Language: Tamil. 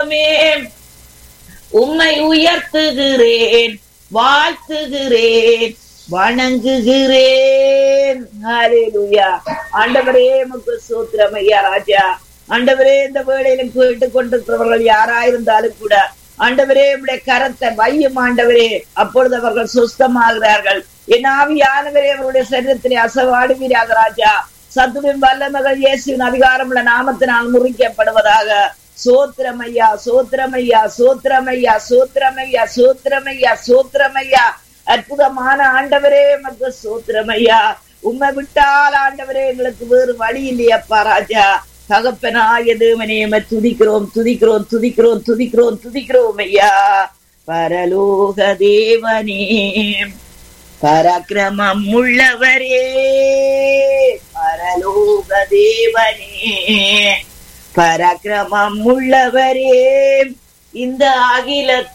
தெய்வமே உம்மை உயர்த்துகிறேன் வாழ்த்துகிறேன் வணங்குகிறேன் ஹalleluya ஆண்டவரே உமக்கு ஸ்தோத்திரம் ஐயா ராஜா ஆண்டவரே இந்த வேளையில கேட்டுக் கொண்டிருக்கிறவர்கள் யாராயிருந்தாலும் கூட ஆண்டவரே உடைய கரத்தை வையும் ஆண்டவரே அப்பொழுது அவர்கள் சுஸ்தமாகிறார்கள் என் ஆவியானவரே அவருடைய சரீரத்திலே அசவாடுவீராக ராஜா சத்துவின் வல்லமகள் இயேசுவின் அதிகாரமுள்ள நாமத்தினால் முறிக்கப்படுவதாக சோத்திரமையா சோத்திரமையா சோத்திரமையா சோத்திரமையா சோத்திரமையா சோத்திரமையா அற்புதமான ஆண்டவரே மக்கு சோத்திரமையா உண்மை விட்டால் ஆண்டவரே எங்களுக்கு வேறு வழி இல்லையப்பா ராஜா தகப்பனாய தேவனே உம்மை துதிக்கிறோம் துதிக்கிறோம் துதிக்கிறோம் துதிக்கிறோம் துதிக்கிறோம் ஐயா பரலோக தேவனே பராக்கிரமம் உள்ளவரே பரலோக தேவனே பராக்கிரமம் உள்ளவரே இந்த அகிலத்தை